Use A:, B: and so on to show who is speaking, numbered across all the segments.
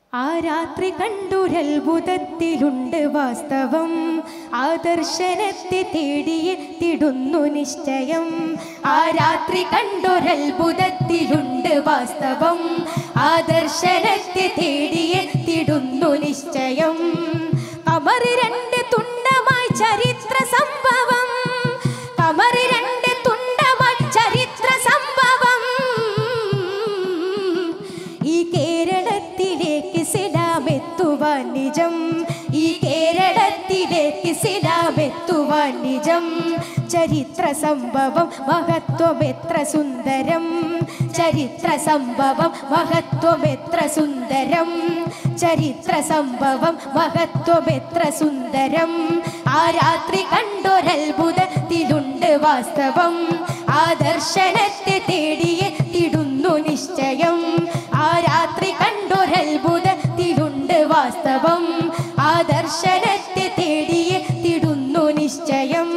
A: ആ രാത്രി കണ്ടൊരത്ഭുതത്തിലുണ്ട് വാസ്തവം ആ ദർശനത്തെ തേടിയെത്തിടുന്നു നിശ്ചയം ആ രാത്രി കണ്ടൊരത്ഭുതത്തിലുണ്ട് വാസ്തവം ആ ദർശനത്തെ തേടിയെത്തിടുന്നു നിശ്ചയം കമറ് രണ്ട് തുണ്ടമായി ചരിത്ര സംഭവം കമറ് രണ്ട് തുണ്ടമായി ചരിത്ര സംഭവം ഈ കേരളത്തിലേക്ക് സിലാമെത്തുവാൻ നിജം ഈ കേരളത്തിലേക്ക് സിലാമെത്തുവാൻ നിജം ചരിത്ര സംഭവം മഹത്വം എത്ര സുന്ദരം ചരിത്ര സംഭവം മഹത്വം എത്ര സുന്ദരം ചരിത്ര സംഭവം മഹത്വം എത്ര സുന്ദരം ആ രാത്രി കണ്ടൊരത്ഭുതത്തിലുണ്ട് വാസ്തവം ആ ദർശനത്തെ തേടിയെത്തിടുന്നു നിശ്ചയം ആ രാത്രി കണ്ടൊരത്ഭുതത്തിലുണ്ട് വാസ്തവം ആ ദർശനത്തെ തേടിയെത്തിടുന്നു നിശ്ചയം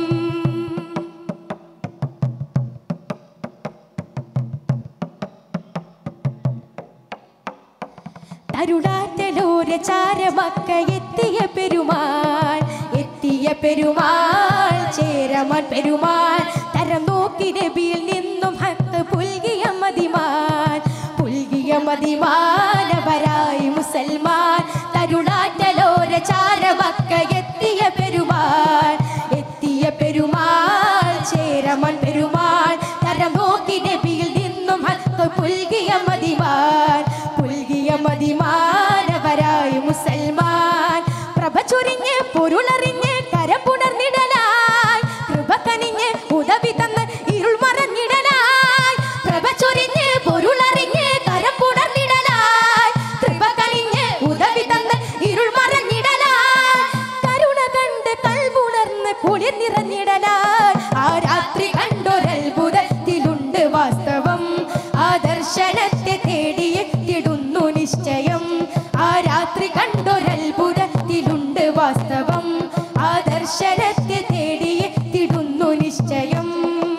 A: തരുടാറ്റലോര ചാരമക്ക എത്തിയ പെരുമാൾ എത്തിയ പെരുമാൾ ചേരമൻ പെരുമാൾ തരം നോക്കി നബിയിൽ നിന്നും ഹക്ക് പുൽകിയ മതിമാൻ പുൽകിയ മതിമാനവരായി മുസൽമാൻ തരുടാറ്റലോര ചാരമക്ക എത്തിയ പെരുമാൾ എത്തിയ പെരുമാൾ ചേരമൻ പെരുമാൾ തരം നോക്കി നബിയിൽ നിന്നും ഹക്ക് പുൽകിയ മതിമാൻ പുൽകിയ മതിമാനവരായി മുസൽമാൻ പ്രഭ ചൊരിഞ്ഞ് പൊരുളറിഞ്ഞ് കരപ്പുണർന്നിടലായി കൃപ കനിഞ്ഞ് ഉദവി തന്ന് ഇരുൾ മറഞ്ഞിടലായി പ്രഭ ചൊരിഞ്ഞ് പൊരുളറിഞ്ഞ് കരപ്പുണർന്നിടലായി കൃപ കനിഞ്ഞ് ഉദവി തന്ന് ഇരുൾ മറഞ്ഞിടലായി കരുണ കണ്ട് കൽവുണർന്ന് കുളിർ നിറഞ്ഞിടലായി ആ രാത്രി കണ്ടൊരത്ഭുതത്തിലുണ്ട് വാസ്തവം ആ ദർശനത്തെ തേടിയെത്തിടുന്നു നിശ്ചയം ആ രാത്രി കണ്ടൊരത്ഭുതത്തിലുണ്ട് വാസ്തവം ആ ദർശനത്തെ തേടിയെത്തിടുന്നു നിശ്ചയം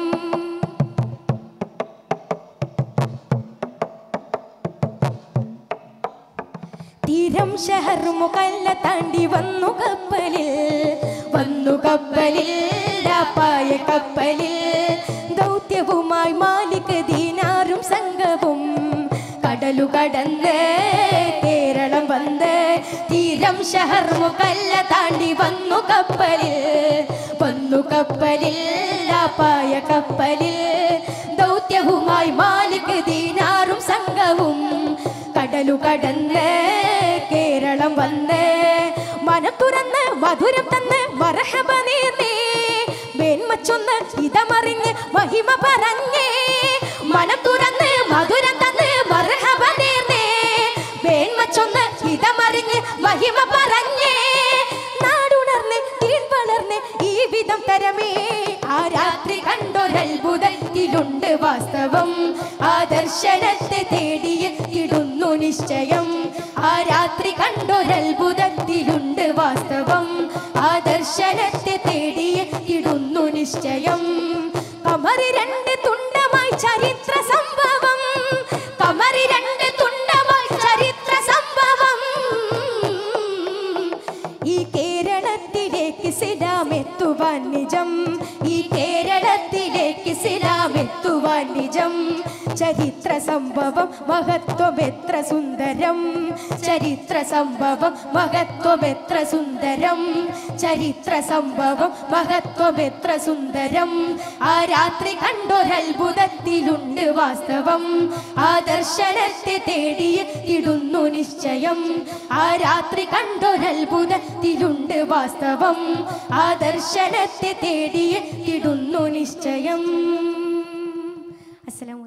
A: തീരം ഷഹർ മുകല്ല താണ്ടി വന്നു കപ്പലിൽ വന്നു കപ്പലിൽ ലാപ്പായ കപ്പലിൽ ദൗത്യവുമായി മാലിക് ദീനാറും സംഘവും കടലു കടന്ന് കേരളം വന്ന് തീരം ഷഹർ മുകല്ല താണ്ടി വന്നു കപ്പലിൽ വന്നു കപ്പലിൽ ലാപ്പായ കപ്പലിൽ ദൗത്യവുമായി മാലിക് ദീനാറും സംഘവും കടലു കടന്ന് കേരളം വന്ന് മനം തുറന്ന് മധുരം തന്ന് മറഹബ നേർന്നേ മേന്മച്ചൊന്ന് ഇതമറിഞ്ഞ് മഹിമ പറഞ്ഞേ മനം തുറന്ന് മധുരം തന്ന് മറഹബ നേർന്നേ മേന്മച്ചൊന്ന് ഇതമറിഞ്ഞ് മഹിമ പറഞ്ഞേ നാടുണർന്ന് തീൻ വളർന്ന് ഈ വിധം തരമേ ആ രാത്രി കണ്ടൊരത്ഭുതത്തിലുണ്ട് വാസ്തവം ആ ദർശനത്തെ തേടിയെത്തിടുന്നു നിശ്ചയം ആ രാത്രി കണ്ടൊരത്ഭുതത്തിലുണ്ട് വാസ്തവം ആ ദർശനത്തെ തേടിയെത്തിടുന്നു നിശ്ചയം കമറി രണ്ട് തുണ്ടമായി ചരിത്ര സംഭവം കമറി രണ്ട് തുണ്ടമായി ചരിത്ര സംഭവം ഈ കേരളത്തിലേക്ക് സിലാമെത്തുവാൻ നിജം ഈ കേരളത്തിലേക്ക് സിലാമെത്തുവാൻ നിജം ചരിത്ര സംഭവം മഹത്വം എത്ര സുന്ദരം ചരിത്ര സംഭവം മഹത്വം എത്ര സുന്ദരം ചരിത്ര സംഭവം മഹത്വം എത്ര സുന്ദരം ആ രാത്രി കണ്ടൊരത്ഭുതത്തിലുണ്ട് വാസ്തവം ആ ദർശനത്തെ തേടിയെത്തിടുന്നു നിശ്ചയം ആ രാത്രി കണ്ടൊരത്ഭുതത്തിലുണ്ട് വാസ്തവം ആ ദർശനത്തെ തേടിയെത്തിടുന്നു നിശ്ചയം അസ്സലാമു